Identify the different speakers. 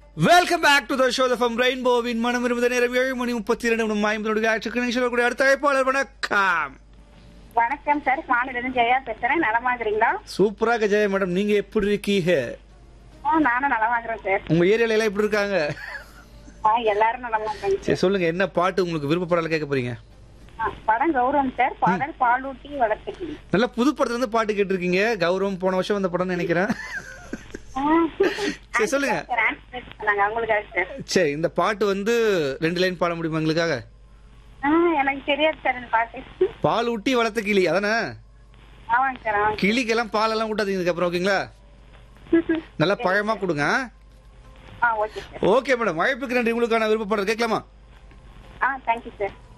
Speaker 1: Welcome back to the show from ரெயின்போவின் மனம் இருந்த நேரம் ஏழு மணி முப்பத்தி இரண்டு நிமிடம் ஐம்பது நொடி ஆட்சிக்கு நீங்கள் சொல்லக்கூடிய அடுத்த அழைப்பாளர் வணக்கம்
Speaker 2: வணக்கம் சார் மாநிலம் ஜெயா பேசுறேன் நலமாகிறீங்களா
Speaker 1: சூப்பராக ஜெய மேடம் நீங்க எப்படி இருக்கீங்க
Speaker 2: ஆ, நானும் நலமாகிறேன் சார்
Speaker 1: உங்க ஏரியால எல்லாம் எப்படி இருக்காங்க
Speaker 2: ஆ, எல்லாரும் நலமாகிறாங்க
Speaker 1: சரி சொல்லுங்க என்ன பாட்டு உங்களுக்கு விருப்பப்படல கேட்க போறீங்க
Speaker 2: ஆ, படம் கௌரவம் சார் பாடல் பாலூட்டி வளர்த்துக்கு
Speaker 1: நல்ல புது படத்துல இருந்து பாட்டு கேட்டிருக்கீங்க கௌரவம் போன வருஷம் வந்த படம்னு நினைக்கிறேன் சரி, சொல்லுங்க.
Speaker 2: சார் ஆன்சர் பண்ணாங்க அவங்களுக்காக சார்
Speaker 1: சரி இந்த பாட்டு வந்து ரெண்டு லைன் பாட முடியுமா எங்களுக்காக
Speaker 2: ஆ, எனக்கு தெரியாது சார் இந்த பாட்டு
Speaker 1: பால் ஊட்டி வளர்த்த கிளி அதானே
Speaker 2: ஆமாங்க சார் ஆமாங்க
Speaker 1: கிளிக்கெல்லாம் பாலெல்லாம் ஊட்டாதீங்க இதுக்கப்புறம் ஓகேங்களா நல்லா பழமா கொடுங்க
Speaker 2: ஆ ஓகே சார்
Speaker 1: ஓகே மேடம் வாய்ப்புக்கு நன்றி உங்களுக்கான விருப்பப்படுறது கேட்கலாமா
Speaker 2: ஆ தேங்க்யூ சார்